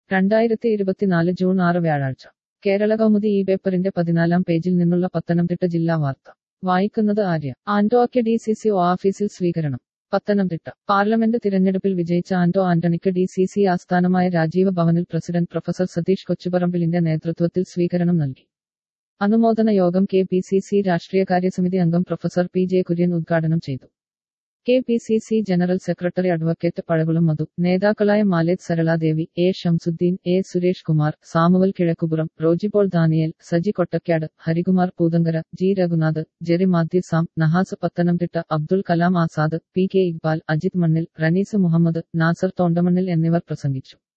രണ്ടായിരത്തി ഇരുപത്തിനാല് ജൂൺ ആറ് വ്യാഴാഴ്ച കേരള കൗമുദി ഈ പേപ്പറിന്റെ പതിനാലാം പേജിൽ നിന്നുള്ള പത്തനംതിട്ട ജില്ലാ വാർത്ത വായിക്കുന്നത് ആര്യ ആന്റോയ്ക്ക് ഡി സി സി ഒ ഓഫീസിൽ സ്വീകരണം പത്തനംതിട്ട പാർലമെന്റ് തിരഞ്ഞെടുപ്പിൽ വിജയിച്ച ആന്റോ ആന്റണിക്ക് ഡി സി സി ആസ്ഥാനമായ രാജീവ ഭവനിൽ പ്രസിഡന്റ് പ്രൊഫസർ സതീഷ് കൊച്ചുപറമ്പിലിന്റെ നേതൃത്വത്തിൽ സ്വീകരണം നൽകി അനുമോദന യോഗം കെ പി സി സി രാഷ്ട്രീയകാര്യസമിതി അംഗം പ്രൊഫസർ പി ജെ കുര്യൻ ഉദ്ഘാടനം ചെയ്തു K P C C general secretary advocate Pazhakulam Madhu നേതാക്കളായ Maleth Saraladevi A Shamsuddin A Suresh Kumar Samuel Kizhakkupuram Rojipaul Daniel Saji Kottakkad Harikumar Poothankara G Raghunath Jerry Mathew Sam Nahas Pathanamthitta Abdul Kalam Azad P K Iqbal Ajith Mannil Ranees Muhammad Nasar തോണ്ടമണ്ണിൽ എന്നിവർ പ്രസംഗിച്ചു